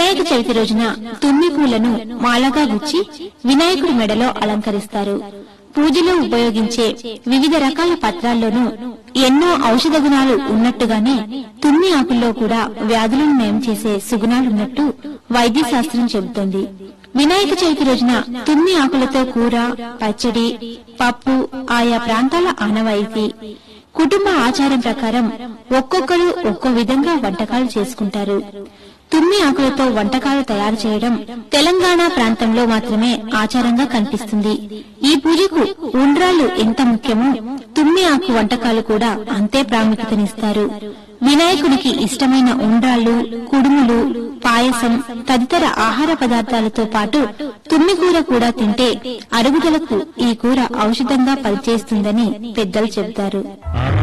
వినాయక చవితి రోజున తుమ్మి పూలను మాలగా గుచ్చి వినాయకుడి మెడలో అలంకరిస్తారు పూజలో ఉపయోగించే వివిధ రకాల పత్రాల్లోనూ ఎన్నో ఔషధ గుణాలు ఉన్నట్టుగానే తుమ్మి ఆకుల్లో కూడా వ్యాధులను నయం చేసే సుగుణాలున్నట్టు వైద్య శాస్త్రం చెబుతోంది వినాయక చవితి రోజున తుమ్మి ఆకులతో కూర పచ్చడి పప్పు ఆయా ప్రాంతాల ఆనవాయితీ కుటుంబ ఆచారం ప్రకారం ఒక్కొక్కరు ఒక్కో విధంగా వంటకాలు చేసుకుంటారు తుమ్మి ఆకులతో వంటకాలు తయారు చేయడం తెలంగాణ ప్రాంతంలో మాత్రమే ఆచారంగా కనిపిస్తుంది ఈ పూజకు ఉండ్రాళ్ళు ఎంత ముఖ్యమో తుమ్మి ఆకు వంటకాలు కూడా అంతే ప్రాముఖ్యతనిస్తారు వినాయకుడికి ఇష్టమైన ఉండ్రాళ్ళు కుడుములు పాయసం తదితర ఆహార పదార్థాలతో పాటు తుమ్మి కూర కూడా తింటే అరుగుదలకు ఈ కూర ఔషధంగా పనిచేస్తుందని పెద్దలు చెబుతారు